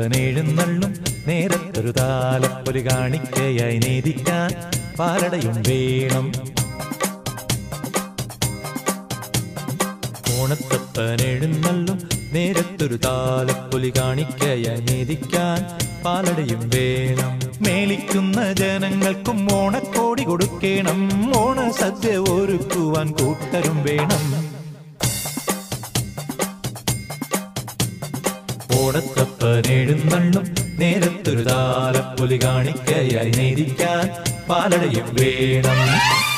ഓണത്തപ്പനെഴുന്നള്ളും നേരത്തൊരു താലപ്പൊലി കാണിക്കയായി നീതിക്കാൻ പാലടയും വേണം ഓണത്തപ്പനെഴുന്നള്ളും നേരത്തൊരു താലപ്പൊലി കാണിക്കയായി നീതിക്കാൻ പാലടയും വേണം മേളിക്കുന്ന ജനങ്ങൾക്കും ഓണക്കോടി കൊടുക്കണം ഓണ സദ്യ ഒരുക്കുവാൻ കൂട്ടരും വേണം ഓണത്തപ്പനെഴുന്നള്ളും നേരത്തൊരു താലപ്പൊലി കാണിക്കയായി നേരിക്കാൻ പാലടയും വേണം